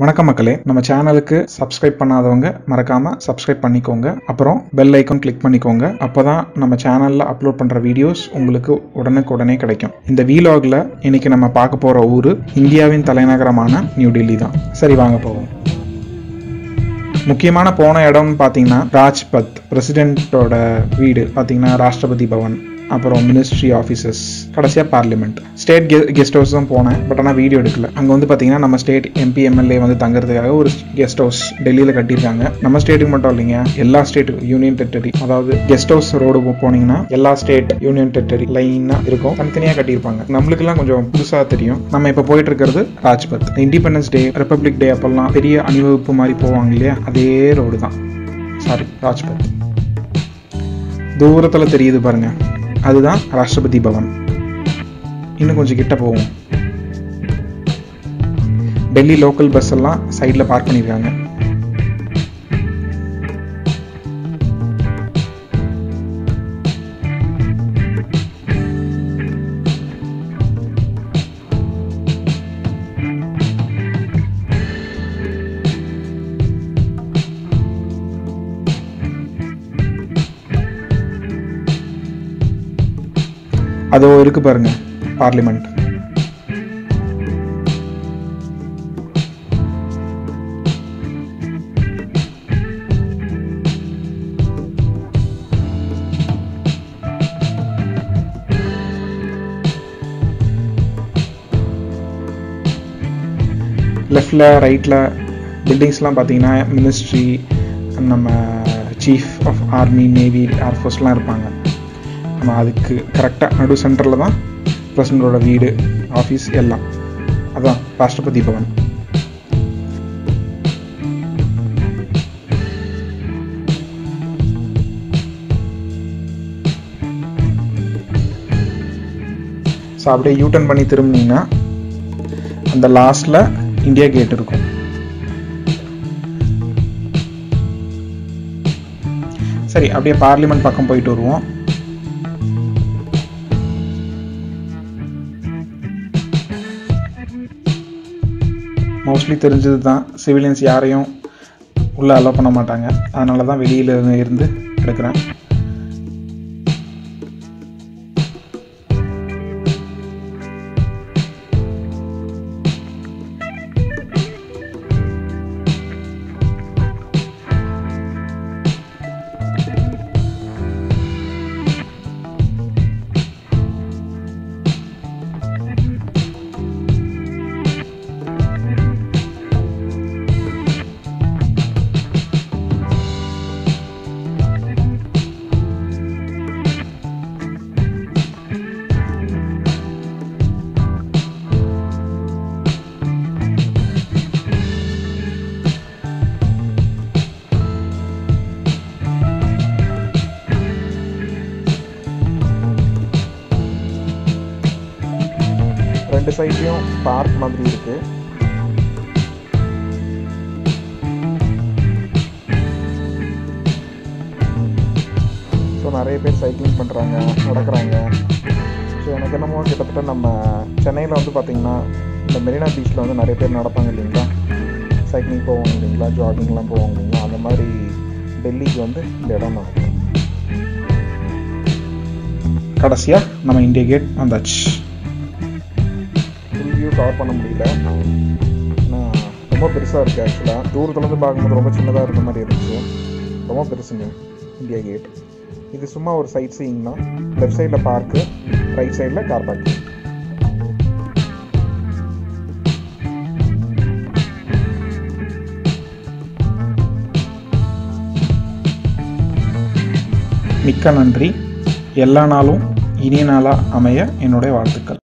வணக்கம் மக்களே நம்ம சேனலுக்கு சப்ஸ்கிரைப் பண்ணாதவங்க மறக்காம சப்ஸ்கிரைப் பண்ணிக்கோங்க அப்புறம் பெல் ஐக்கான் கிளிக் பண்ணிக்கோங்க அப்பதான் நம்ம சேனல்ல அப்லோட் பண்ற வீடியோஸ் உங்களுக்கு உடனுக்கு உடனே கிடைக்கும் இந்த வீலாக்ல இன்னைக்கு நம்ம பார்க்க போற ஊரு இந்தியாவின் தலைநகரமான நியூ டெல்லி தான் சரி வாங்க போவோம் முக்கியமான போன இடம்னு பார்த்தீங்கன்னா ராஜ்பத் பிரசிடென்ட்டோட வீடு பார்த்தீங்கன்னா ராஷ்டிரபதி பவன் அப்புறம் மினிஸ்ட்ரி ஆஃபீஸஸ் கடைசியாக பார்லிமெண்ட் ஸ்டேட் கெஸ்ட் ஹவுஸ் தான் போனேன் பட் ஆனால் வீடியோ எடுக்கல அங்கே வந்து பார்த்தீங்கன்னா நம்ம ஸ்டேட் எம்பி எம்எல்ஏ வந்து தங்குறதுக்காக ஒரு கெஸ்ட் ஹவுஸ் டெல்லியில் கட்டியிருக்காங்க நம்ம ஸ்டேட்டுக்கு மட்டும் இல்லைங்க எல்லா ஸ்டேட் யூனியன் டெரிட்டரி அதாவது கெஸ்ட் ஹவுஸ் ரோடு போனீங்கன்னா எல்லா ஸ்டேட் யூனியன் டெரிட்டரி லைனாக இருக்கும் தனித்தனியாக கட்டியிருப்பாங்க நம்மளுக்கெல்லாம் கொஞ்சம் புதுசாக தெரியும் நம்ம இப்போ போயிட்டு இருக்கிறது Rajpath independence day republic day அப்பெல்லாம் பெரிய அணிவகுப்பு மாதிரி போவாங்க இல்லையா அதே ரோடு தான் சாரி ராஜ்பத் தூரத்தில் தெரியுது பாருங்க அதுதான் ராஷ்டிரபதி பவன் இன்னும் கொஞ்சம் கிட்ட போவோம் டெல்லி லோக்கல் பஸ் எல்லாம் சைடில் பார்க் பண்ணியிருக்காங்க அதோ இருக்கு பாருங்க பார்லிமெண்ட் லெஃப்டில் ரைட்டில் பில்டிங்ஸ்லாம் பார்த்தீங்கன்னா மினிஸ்ட்ரி நம்ம சீஃப் ஆஃப் ஆர்மி நேவி ஏர்ஃபோர்ஸ்லாம் இருப்பாங்க நம்ம அதுக்கு கரெக்டாக நடு சென்டரில் தான் பிரசிடண்டோட வீடு ஆஃபீஸ் எல்லாம் அதான் ராஷ்டிரபதி பவன் ஸோ அப்படியே யூட்டன் பண்ணி திரும்பினீங்கன்னா அந்த லாஸ்டில் இந்தியா கேட் இருக்கும் சரி அப்படியே பார்லிமெண்ட் பக்கம் போயிட்டு வருவோம் மோஸ்ட்லி தெரிஞ்சது தான் சிவிலியன்ஸ் யாரையும் உள்ளே அலோவ் பண்ண மாட்டாங்க அதனால தான் வெளியில் இருந்து எடுக்கிறேன் ரெண்டு சைட்லையும் பார்க் மாதிரி இருக்கு ஸோ நிறைய பேர் சைக்கிளிங் பண்ணுறாங்க நடக்கிறாங்க ஸோ எனக்கு என்னமோ கிட்டத்தட்ட நம்ம சென்னையில் வந்து பார்த்திங்கன்னா இந்த மெரினா பீச்சில் வந்து நிறைய பேர் நடப்பாங்க இல்லைங்களா சைக்கிளிங் போவாங்க இல்லைங்களா ஜாகிங்லாம் போவாங்க இல்லைங்களா அந்த மாதிரி டெல்லிக்கு வந்து இந்த இடம் நடக்கும் கடைசியாக நம்ம இந்தியா கேட் வந்தாச்சு ஃபுல் வியூ கவர் பண்ண முடியல ஏன்னா ரொம்ப பெருசாக இருக்குது ஆக்சுவலாக தூரத்துலேருந்து பார்க்கும்போது ரொம்ப சின்னதாக இருந்த மாதிரி இருந்துச்சு ரொம்ப பெருசுங்க இந்தியா கேட் இது சும்மா ஒரு சைட் சீயிங் தான் லெஃப்ட் சைடில் பார்க்கு ரைட் சைடில் கார் பார்க்கிங் மிக்க நன்றி எல்லா நாளும் இனிய நாளாக அமைய என்னுடைய வாழ்த்துக்கள்